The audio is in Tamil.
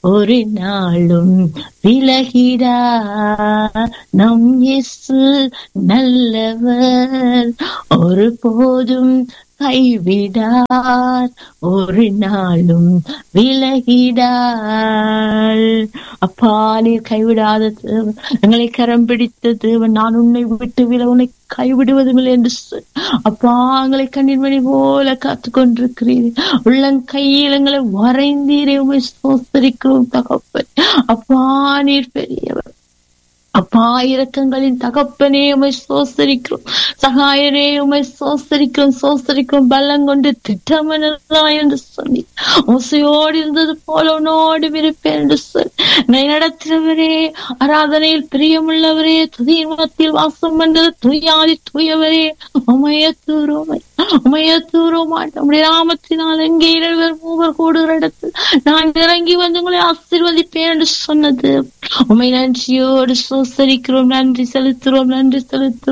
ஒரு நாளும் விலகிடா நம் இயேசு நல்லவர் ஒரு போதும் கைவிடார் ஒரு நாளும் விலகிடார் அப்பா நீர் கைவிடாத தேவன் எங்களை கரம் பிடித்த தேவன் நான் உன்னை விட்டு வில உன்னை கைவிடுவதும் இல்லை என்று சொல் அப்பா எங்களை கண்ணீர் மணி போல காத்து கொண்டிருக்கிறீர் உள்ளங்கையில் எங்களை வரைந்தீரே உமை சோத்தரிக்கிறோம் தகப்பன் அப்பா நீர் பெரியவர் அப்பா இரக்கங்களின் தகப்பனே உமை சோசரிக்கிறோம் சகாயரே உமை சோசரிக்கிறோம் சோசரிக்கிறோம் பலம் கொண்டு திட்டமனலாம் என்று சொல்லி ஓசையோடு இருந்தது போல உன்னோடு இருப்பேன் என்று சொல்லி என்னை நடத்துறவரே ஆராதனையில் பிரியமுள்ளவரே துதியின் மத்தியில் வாசம் பண்றது துயாதி தூயவரே உமையத்தூரோமை உமையத்தூரோமா நம்முடைய நாமத்தினால் எங்கே இருவர் மூவர் கூடுகிற இடத்தில் நான் இறங்கி வந்து உங்களை ஆசீர்வதிப்பேன் என்று சொன்னது உமை நன்றியோடு சோசரிக்கிறோம் நன்றி செலுத்துறோம் நன்றி செலுத்துறோம்